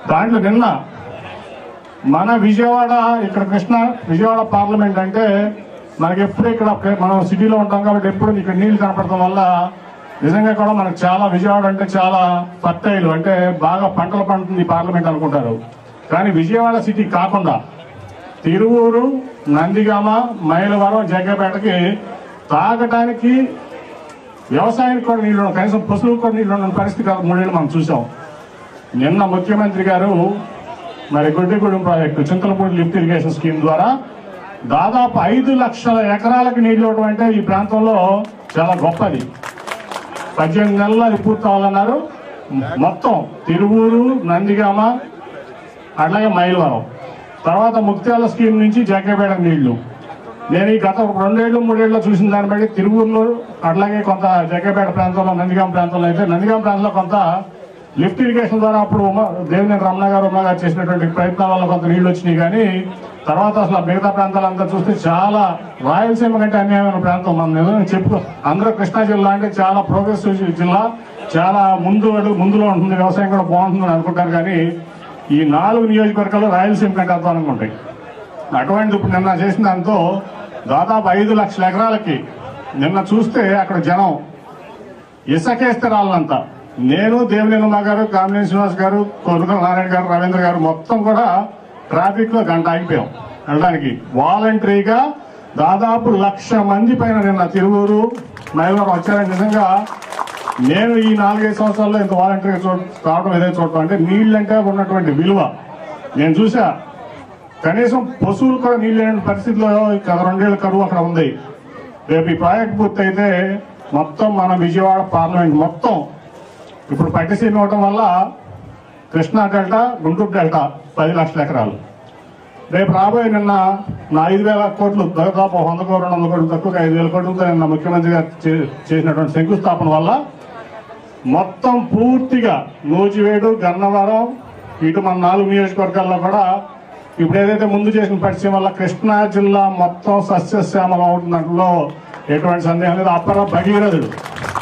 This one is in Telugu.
దాంట్లో నిన్న మన విజయవాడ ఇక్కడ కృష్ణ విజయవాడ పార్లమెంట్ అంటే మనకి ఎప్పుడు ఇక్కడ మనం సిటీలో ఉంటాం కాబట్టి ఎప్పుడు ఇక్కడ నీళ్లు కనపడటం వల్ల నిజంగా కూడా మనకు చాలా విజయవాడ అంటే చాలా ఫర్టైల్ అంటే బాగా పంటలు పండుతుంది ఈ పార్లమెంట్ అనుకుంటారు కానీ విజయవాడ సిటీ కాకుండా తిరువూరు నందిగామ మైలవరం జగ్గపేటకి తాగటానికి వ్యవసాయానికి కూడా నీళ్లు ఉండవు. కనీసం పశువులకు కూడా నీళ్లు ఉన్న పరిస్థితి కాదు మూడేళ్ళు మనం చూసాం నిన్న ముఖ్యమంత్రి గారు మరి Goddigudem project Chintalapudi lift irrigation scheme ద్వారా దాదాపు ఐదు లక్షల ఎకరాలకు నీళ్లు ఇవ్వడం అంటే ఈ ప్రాంతంలో చాలా గొప్పది పద్దెనిమిది నెలలు అది పూర్తి అవ్వాలన్నారు మొత్తం తిరువూరు నందిగామ అట్లాగే మైలవరం తర్వాత ముక్త్యాల స్కీమ్ నుంచి జగ్గపేట నీళ్లు నేను ఈ గత రెండేళ్లు మూడేళ్లు చూసిన దాన్ని బట్టి తిరువూరులో అట్లాగే కొంత జగ్గపేట ప్రాంతంలో నందిగామ ప్రాంతంలో అయితే నందిగామ ప్రాంతంలో కొంత లిఫ్ట్ ఇరిగేషన్ ద్వారా అప్పుడు ఉమా దేవినేని రమణ గారు ఉమా గారు చేసినటువంటి ప్రయత్నాల వల్ల కొంత నీళ్లు వచ్చినాయి కానీ తర్వాత అసలు ఆ మిగతా ప్రాంతాలంతా చూస్తే చాలా రాయలసీమ కంటే అన్యాయమైన ప్రాంతం మనం నిజంగా చెప్పుకో అందరూ కృష్ణా జిల్లా అంటే చాలా ప్రోగ్రెసివ్ జిల్లా చాలా ముందు అడుగు ముందులో ఉంటుంది వ్యవసాయం కూడా బాగుంటుందని అనుకుంటారు కానీ ఈ నాలుగు నియోజకవర్గాలు రాయలసీమ కంటే అధ్వానంగా ఉంటాయి అటువంటి ఇప్పుడు నిన్న చేసిన దాంతో దాదాపు ఐదు లక్షల ఎకరాలకి నిన్న చూస్తే అక్కడ జనం ఇసకేస్తే రాళ్ళంతా నేను దేవినేనుమ గారు కామినేని శ్రీనివాస్ గారు కొనుగోలు నారాయణ గారు రవీంద్ర గారు మొత్తం కూడా ట్రాఫిక్ లో గంట ఆగిపోయాం వెళ్ళడానికి వాలంటరీగా దాదాపు లక్ష మంది పైన నిన్న తిరువూరు మైలవరం వచ్చారని నిజంగా నేను ఈ నాలుగైదు సంవత్సరాల్లో ఇంత వాలంటరీగా చూ రావడం ఏదైతే చూడటం అంటే నీళ్ళంటే ఉన్నటువంటి విలువ నేను చూసా కనీసం పశువులు కూడా నీళ్ళు లేని పరిస్థితిలో గత రెండేళ్ల కరువు అక్కడ ఉంది రేపు ఈ ప్రాజెక్ట్ పూర్తయితే మొత్తం మన విజయవాడ పార్లమెంట్ మొత్తం ఇప్పుడు పట్టిసీమ ఇవ్వటం వల్ల కృష్ణా డెల్టా గుంటూరు డెల్టా పది లక్షల ఎకరాలు రేపు రాబోయే నిన్న నా ఐదు వేల కోట్లు దాదాపు వంద కోట్లు రెండు వందల కోట్లు తక్కువ ఐదు వేల కోట్లతో నిన్న ముఖ్యమంత్రి గారు చే- చేసినటువంటి శంకుస్థాపన వల్ల మొత్తం పూర్తిగా నూజివేడు గన్నవరం ఇటు మన నాలుగు నియోజకవర్గాల్లో కూడా ఇప్పుడు ఏదైతే ముందు చేసిన పరిచయం వల్ల కృష్ణా జిల్లా మొత్తం సస్యశ్యామలం అవుతున్నట్లో ఎటువంటి సందేహం లేదు అప్పర భగీరథుడు